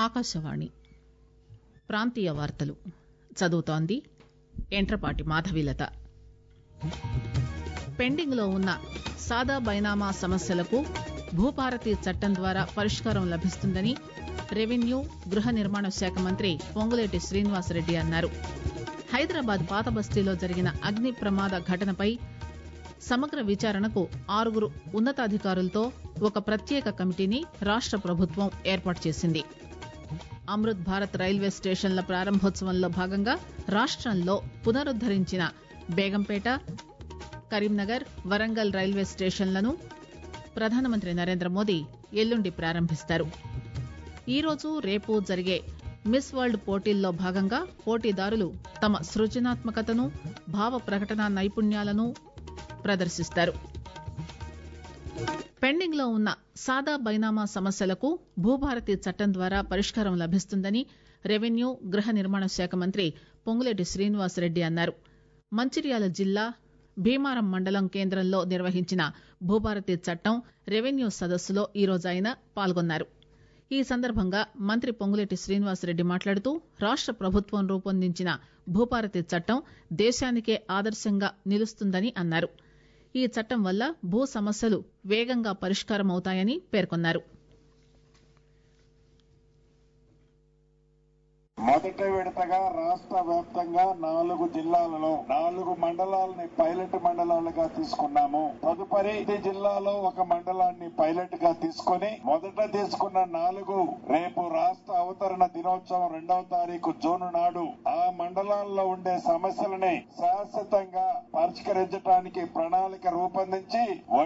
ఆకాశవాణి ప్రాంతీయ వార్తలు చదువుతోంది ఎంట్రపాటి మాధవీలత పెండింగ్ లో ఉన్న సాదా బైనామా సమస్యలకు భూభారతి చట్టం ద్వారా పరిష్కారం లభిస్తుందని రెవెన్యూ గృహ నిర్మాణ శాఖ మంత్రి పొంగులేటి శ్రీనివాసరెడ్డి అన్నారు హైదరాబాద్ పాత బస్తీలో జరిగిన అగ్ని ప్రమాద ఘటనపై సమగ్ర విచారణకు ఆరుగురు ఉన్నతాధికారులతో ఒక ప్రత్యేక కమిటీని రాష్ట ప్రభుత్వం ఏర్పాటు చేసింది అమృత్ భారత్ రైల్వే స్టేషన్ల ప్రారంభోత్సవంలో భాగంగా రాష్టంలో పునరుద్దరించిన బేగంపేట కరీంనగర్ వరంగల్ రైల్వే స్టేషన్లను ప్రధానమంత్రి నరేంద్ర మోదీ ఎల్లుండి ప్రారంభిస్తారు ఈరోజు రేపు జరిగే మిస్ వరల్డ్ పోటీల్లో భాగంగా పోటీదారులు తమ సృజనాత్మకతను భావ ప్రకటన నైపుణ్యాలను ప్రదర్శిస్తారు పెండింగ్ లో ఉన్న సాదా బైనామా సమస్యలకు భూభారతి చట్టం ద్వారా పరిష్కారం లభిస్తుందని రెవెన్యూ గృహ నిర్మాణ శాఖ మంత్రి పొంగులేటి శ్రీనివాసరెడ్డి అన్నారు మంచిర్యాల జిల్లా భీమారం మండలం కేంద్రంలో నిర్వహించిన భూభారతి చట్టం రెవెన్యూ సదస్సులో ఈరోజు ఆయన పాల్గొన్నారు ఈ సందర్భంగా మంత్రి పొంగులేటి శ్రీనివాసరెడ్డి మాట్లాడుతూ రాష్ట ప్రభుత్వం రూపొందించిన భూభారతి చట్టం దేశానికే ఆదర్శంగా నిలుస్తుందని అన్నారు ఈ చట్టం వల్ల భూ సమస్యలు వేగంగా పరిష్కారమవుతాయని పేర్కొన్నారు మొదటి విడతగా రాష్ట్ర వ్యాప్తంగా నాలుగు జిల్లాలలో నాలుగు మండలాలని పైలట్ మండలాలుగా తీసుకున్నాము తదుపరి ప్రతి జిల్లాలో ఒక మండలాన్ని పైలట్ గా తీసుకొని మొదట తీసుకున్న నాలుగు రేపు రాష్ట్ర అవతరణ దినోత్సవం రెండవ తారీఖు జూన్ నాడు ఆ మండలాల్లో ఉండే సమస్యలని శాశ్వతంగా పరిష్కరించడానికి ప్రణాళిక రూపొందించి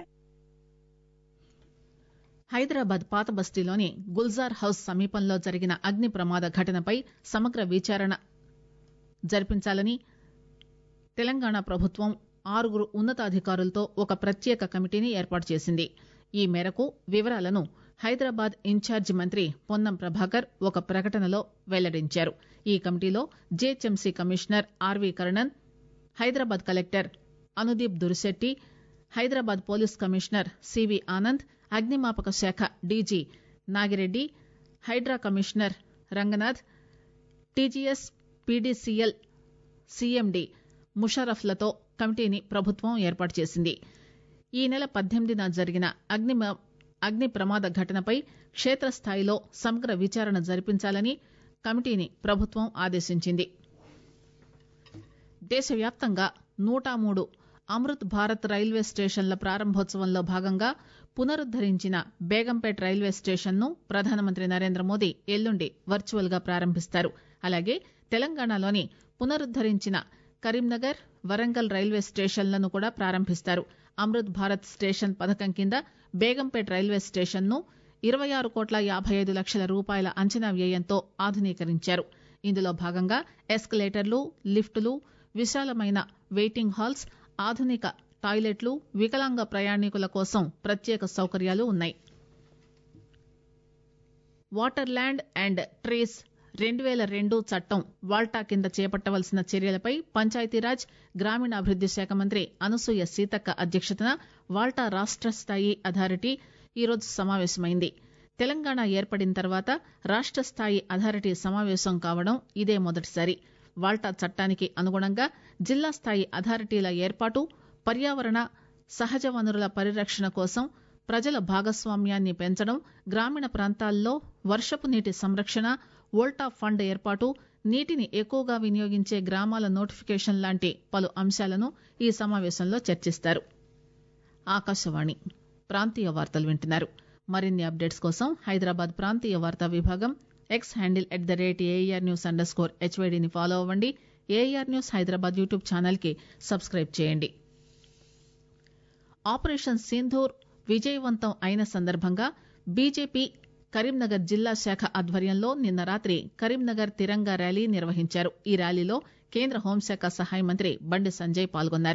హైదరాబాద్ పాత బస్తీలోని గుల్జార్ హౌస్ సమీపంలో జరిగిన అగ్ని ప్రమాద ఘటనపై సమగ్ర విచారణ జరిపించాలని తెలంగాణ ప్రభుత్వం ఆరుగురు ఉన్నతాధికారులతో ఒక ప్రత్యేక కమిటీని ఏర్పాటు చేసింది ఈ మేరకు వివరాలను హైదరాబాద్ ఇన్ఛార్జి మంత్రి పొన్నం ప్రభాకర్ ఒక ప్రకటనలో వెల్లడించారు ఈ కమిటీలో GHMC commissioner RV Karnan Hyderabad collector Anudeep Durishetty Hyderabad police commissioner CV Anand అగ్నిమాపక శాఖ DG Nagireddy HYDRAA commissioner Ranganath TGS PDCL CMD ముషరఫ్లతో కమిటీని ప్రభుత్వం ఏర్పాటు చేసింది ఈ నెల పద్దెనిమిదిన జరిగిన అగ్ని అగ్ని ప్రమాద ఘటనపై క్షేత్రస్థాయిలో సమగ్ర విచారణ జరిపించాలని కమిటీని ప్రభుత్వం ఆదేశించింది దేశవ్యాప్తంగా నూట మూడు అమృత్ భారత్ రైల్వే స్టేషన్ల ప్రారంభోత్సవంలో భాగంగా పునరుద్దరించిన బేగంపేట్ రైల్వే స్టేషన్ ను ప్రధానమంత్రి నరేంద్ర మోదీ ఎల్లుండి వర్చువల్ గా ప్రారంభిస్తారు అలాగే తెలంగాణలోని పునరుద్దరించిన కరీంనగర్ వరంగల్ రైల్వే స్టేషన్లను కూడా ప్రారంభిస్తారు అమృత్ భారత్ స్టేషన్ పథకం కింద బేగంపేట్ రైల్వే స్టేషన్ ను ఇరవై ఆరు కోట్ల యాభై ఐదు లక్షల రూపాయల అంచనా వ్యయంతో ఆధునీకరించారు ఇందులో భాగంగా ఎస్కలేటర్లు లిఫ్టులు విశాలమైన వెయిటింగ్ హాల్స్ ఆధునిక టాయిలెట్లు వికలాంగ ప్రయాణికుల కోసం ప్రత్యేక సౌకర్యాలు ఉన్నాయి వాటర్ ల్యాండ్ అండ్ ట్రీస్ రెండు పేల రెండు చట్టం వాల్టా కింద చేపట్టవలసిన చర్యలపై పంచాయతీరాజ్ గ్రామీణాభివృద్ది శాఖ మంత్రి అనసూయ సీతక్క అధ్యక్షతన వాల్టా రాష్ట స్థాయి అథారిటీ ఈరోజు సమావేశమైంది తెలంగాణ ఏర్పడిన తర్వాత రాష్ట స్థాయి అథారిటీ సమావేశం కావడం ఇదే మొదటిసారి వాల్టా చట్టానికి అనుగుణంగా జిల్లా స్థాయి అథారిటీల ఏర్పాటు పర్యావరణ సహజ వనరుల పరిరక్షణ కోసం ప్రజల భాగస్వామ్యాన్ని పెంచడం గ్రామీణ ప్రాంతాల్లో వర్షపు నీటి సంరక్షణ వోల్టా ఫండ్ ఏర్పాటు నీటిని ఎక్కువగా వినియోగించే గ్రామాల నోటిఫికేషన్ లాంటి పలు అంశాలను ఈ సమావేశంలో చర్చిస్తారు ఆకాశవాణి ప్రాంతీయ వార్తలు వింటున్నారు మరిన్ని అప్డేట్స్ కోసం హైదరాబాద్ ప్రాంతీయ వార్తా విభాగం X handle at the rate AR news under score హెచ్వైడీని ఫాలో అవ్వండి AR news Hyderabad YouTube channel కి సబ్స్క్రైబ్ చేయండి ఆపరేషన్ సింధూర్ విజయవంతం అయిన సందర్భంగా బీజేపీ కరీంనగర్ జిల్లా శాఖ ఆధ్వర్యంలో నిన్న రాత్రి కరీంనగర్ తిరంగా ర్యాలీ నిర్వహించారు ఈ ర్యాలీలో కేంద్ర హోంశాఖ సహాయ మంత్రి బండి సంజయ్ పాల్గొన్నారు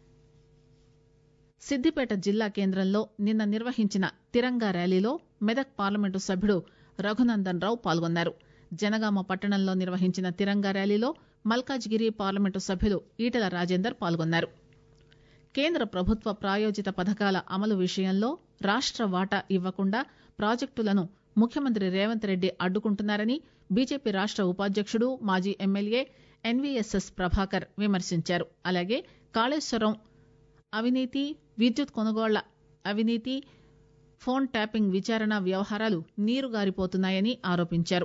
సిద్దిపేట జిల్లా కేంద్రంలో నిన్న నిర్వహించిన తిరంగా ర్యాలీలో మెదక్ పార్లమెంటు సభ్యుడు రఘునందన్ రావు పాల్గొన్నారు జనగామ పట్టణంలో నిర్వహించిన తిరంగా ర్యాలీలో మల్కాజ్గిరి పార్లమెంటు సభ్యులు ఈటల రాజేందర్ పాల్గొన్నారు కేంద్ర ప్రభుత్వ ప్రాయోజిత పథకాల అమలు విషయంలో రాష్ట వాటా ఇవ్వకుండా ప్రాజెక్టులను ముఖ్యమంత్రి రేవంత్ రెడ్డి అడ్డుకుంటున్నారని బీజేపీ రాష్ట ఉపాధ్యక్షుడు మాజీ ఎమ్మెల్యే ఎన్వీఎస్ఎస్ ప్రభాకర్ విమర్శించారు అలాగే కాళేశ్వరం అవినీతి విద్యుత్ కొనుగోళ్ల అవినీతి ఫోన్ ట్యాపింగ్ విచారణ వ్యవహారాలు నీరుగారిపోతున్నాయని ఆరోపించారు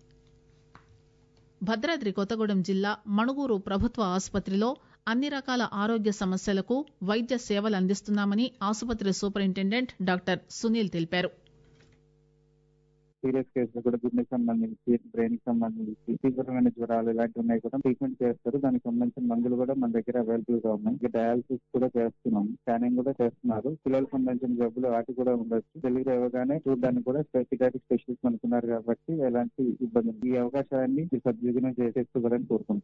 భద్రాద్రి కొత్తగూడెం జిల్లా మణుగూరు ప్రభుత్వ ఆసుపత్రిలో అన్ని రకాల ఆరోగ్య సమస్యలకు వైద్య సేవలు అందిస్తున్నామని ఆసుపత్రి సూపరింటెండెంట్ డాక్టర్ సునీల్ తెలిపారు సీరియస్ కేసులు కూడా గుండెకి సంబంధించి బ్రెయిన్ కి సంబంధించి తీవ్రమైన జ్వరాలు ఇలాంటివి ఉన్నాయి కూడా ట్రీట్మెంట్ చేస్తారు దానికి సంబంధించిన మందులు కూడా మన దగ్గర అవైలబుల్ గా ఉన్నాయి ఇంకా డయాలసిస్ కూడా చేస్తున్నాం స్కానింగ్ కూడా చేస్తున్నారు పిల్లలకు సంబంధించిన జబ్బులు వాటి కూడా ఉండొచ్చు డెలివరీ అవ్వగానే చూడడానికి కూడా స్పెసిఫిక్ స్పెషలిస్ట్ అనుకున్నారు కాబట్టి ఎలాంటి ఇబ్బంది ఉండదు. ఈ అవకాశాన్ని మీరు సద్వినియోగం చేసేసుకోవాలని కోరుకుంటున్నాను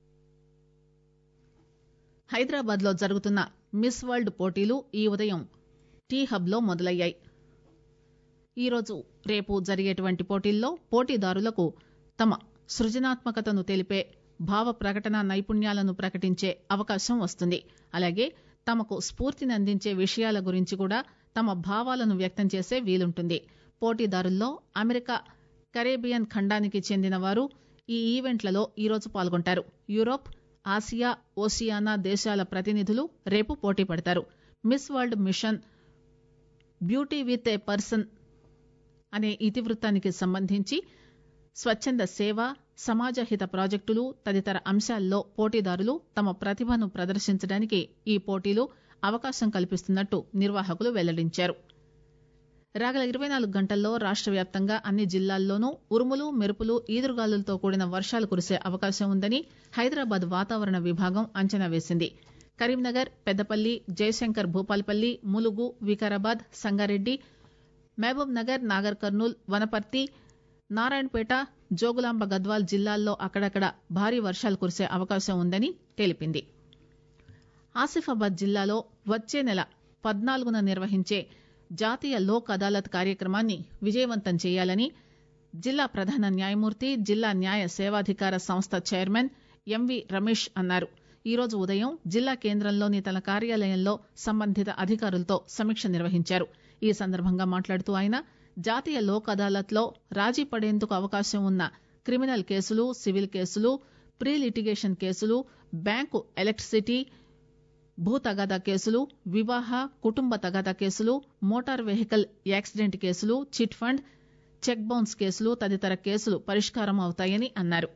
హైదరాబాద్ లో జరుగుతున్న మిస్ వరల్డ్ పోటీలు ఈ ఉదయం టీ హబ్ లో మొదలయ్యాయి ఈరోజు రేపు జరిగేటువంటి పోటీల్లో పోటీదారులకు తమ సృజనాత్మకతను తెలిపే భావ ప్రకటన నైపుణ్యాలను ప్రకటించే అవకాశం వస్తుంది అలాగే తమకు స్ఫూర్తిని అందించే విషయాల గురించి కూడా తమ భావాలను వ్యక్తం చేసే వీలుంటుంది పోటీదారుల్లో అమెరికా కరేబియన్ ఖండానికి చెందిన వారు ఈ ఈవెంట్లలో ఈరోజు పాల్గొంటారు యూరోప్ ఆసియా ఓసియానా దేశాల ప్రతినిధులు రేపు పోటీ పడతారు Miss World mission beauty with a person అనే ఇతివృత్తానికి సంబంధించి స్వచ్ఛంద సేవ సమాజహిత ప్రాజెక్టులు తదితర అంశాల్లో పోటీదారులు తమ ప్రతిభను ప్రదర్శించడానికి ఈ పోటీలు అవకాశం కల్పిస్తున్నట్టు నిర్వాహకులు వెల్లడించారు రాగల ఇరవై నాలుగు గంటల్లో రాష్ట వ్యాప్తంగా అన్ని జిల్లాల్లోనూ ఉరుములు మెరుపులు ఈదురుగాలులతో కూడిన వర్షాలు కురిసే అవకాశం ఉందని హైదరాబాద్ వాతావరణ విభాగం అంచనా వేసింది కరీంనగర్ పెద్దపల్లి జయశంకర్ భూపాల్పల్లి ములుగు వికారాబాద్ సంగారెడ్డి మహబూబ్ నగర్ నాగర్ కర్నూల్ వనపర్తి నారాయణపేట జోగులాంబ గద్వాల్ జిల్లాల్లో అక్కడక్కడ భారీ వర్షాలు కురిసే అవకాశం ఉందని తెలిపింది ఆసిఫాబాద్ జిల్లాలో వచ్చే నెల పద్నాలుగున నిర్వహించే జాతీయ లోక్ అదాలత్ కార్యక్రమాన్ని విజయవంతం చేయాలని జిల్లా ప్రధాన న్యాయమూర్తి జిల్లా న్యాయ సేవాధికార సంస్థ చైర్మన్ ఎంవి రమేష్ అన్నారు ఈరోజు ఉదయం జిల్లా కేంద్రంలోని తన కార్యాలయంలో సంబంధిత అధికారులతో సమీక్ష నిర్వహించారు ఈ సందర్భంగా మాట్లాడుతూ ఆయన జాతీయ లోక్ అదాలత్ లో రాజీ పడేందుకు అవకాశం ఉన్న క్రిమినల్ కేసులు సివిల్ కేసులు ప్రీ లిటిగేషన్ కేసులు బ్యాంకు ఎలక్ట్రిసిటీ భూ తగాదా కేసులు వివాహ కుటుంబ తగాదా కేసులు మోటార్ వెహికల్ యాక్సిడెంట్ కేసులు చిట్ ఫండ్ చెక్ బౌన్స్ కేసులు తదితర కేసులు పరిష్కారం అవుతాయని అన్నారు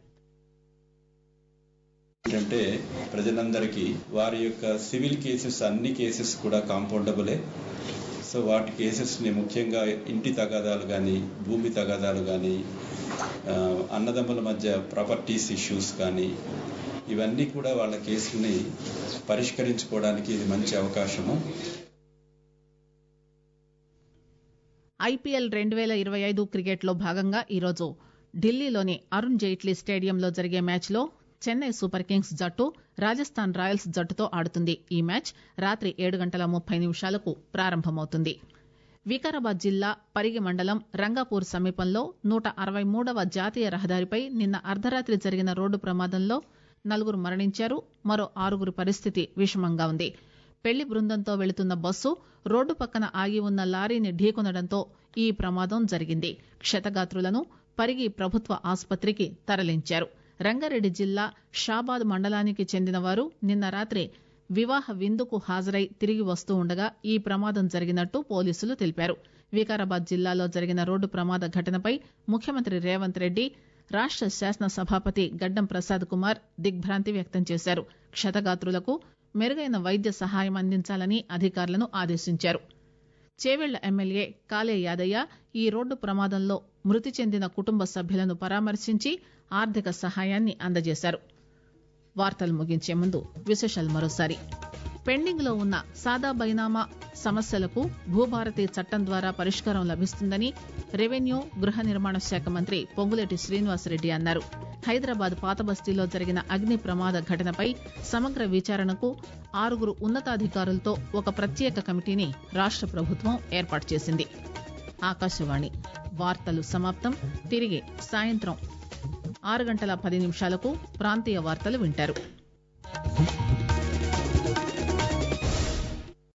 ఏంటంటే ప్రజలందరికీ వారి యొక్క సివిల్ కేసెస్ అన్ని కేసెస్ కూడా కాంపౌండబులే సో వాటి కేసెస్ని ముఖ్యంగా ఇంటి తగాదాలు కానీ భూమి తగాదాలు కానీ అన్నదమ్ముల మధ్య ప్రాపర్టీస్ ఇష్యూస్ కానీ ఇవన్నీ కూడా వాళ్ళ కేసుల్ని పరిష్కరించుకోవడానికి ఇది మంచి అవకాశము ఐపీఎల్ రెండు వేల ఇరవై ఐదు క్రికెట్లో భాగంగా ఈరోజు ఢిల్లీలోని అరుణ్ జైట్లీ స్టేడియంలో జరిగే మ్యాచ్లో చెన్నై సూపర్ కింగ్స్ జట్టు రాజస్థాన్ రాయల్స్ జట్టుతో ఆడుతుంది ఈ మ్యాచ్ రాత్రి ఏడు గంటల ముప్పై నిమిషాలకు ప్రారంభమవుతుంది వికారాబాద్ జిల్లా పరిగి మండలం రంగాపూర్ సమీపంలో నూట అరవై మూడవ జాతీయ రహదారిపై నిన్న అర్ధరాత్రి జరిగిన రోడ్డు ప్రమాదంలో నలుగురు మరణించారు మరో ఆరుగురు పరిస్థితి విషమంగా ఉంది పెళ్లి బృందంతో వెళుతున్న బస్సు రోడ్డు పక్కన ఆగి ఉన్న లారీని ఢీకొనడంతో ఈ ప్రమాదం జరిగింది క్షతగాత్రులను పరిగి ప్రభుత్వ ఆసుపత్రికి తరలించారు రంగారెడ్డి జిల్లా షాబాద్ మండలానికి చెందిన వారు నిన్న రాత్రి వివాహ విందుకు హాజరై తిరిగి వస్తూ ఉండగా ఈ ప్రమాదం జరిగినట్టు పోలీసులు తెలిపారు వికారాబాద్ జిల్లాలో జరిగిన రోడ్డు ప్రమాద ఘటనపై ముఖ్యమంత్రి రేవంత్ రెడ్డి రాష్ట శాసన సభాపతి గడ్డం ప్రసాద్ కుమార్ దిగ్భ్రాంతి వ్యక్తం చేశారు క్షతగాత్రులకు మెరుగైన వైద్య సహాయం అందించాలని అధికారులను ఆదేశించారు చేవెళ్ల ఎమ్మెల్యే కాలే యాదయ్య ఈ రోడ్డు ప్రమాదంలో మృతి చెందిన కుటుంబ సభ్యులను పరామర్శించి ఆర్థిక సహాయాన్ని అందజేశారు వార్తలు ముగించే ముందు విశేషాలు మరోసారి పెండింగ్ లో ఉన్న సాదా బైనామా సమస్యలకు భూభారతి చట్టం ద్వారా పరిష్కారం లభిస్తుందని రెవెన్యూ గృహ నిర్మాణ శాఖ మంత్రి పొంగులేటి శ్రీనివాసరెడ్డి అన్నారు హైదరాబాద్ పాత బస్తీలో జరిగిన అగ్ని ప్రమాద ఘటనపై సమగ్ర విచారణకు ఆరుగురు ఉన్నతాధికారులతో ఒక ప్రత్యేక కమిటీని రాష్ట ప్రభుత్వం ఏర్పాటు చేసింది ఆకాశవాణి వార్తలు సమాప్తం తిరిగి సాయంత్రం ఆరు గంటల పది నిమిషాలకు ప్రాంతీయ వార్తలు వింటారు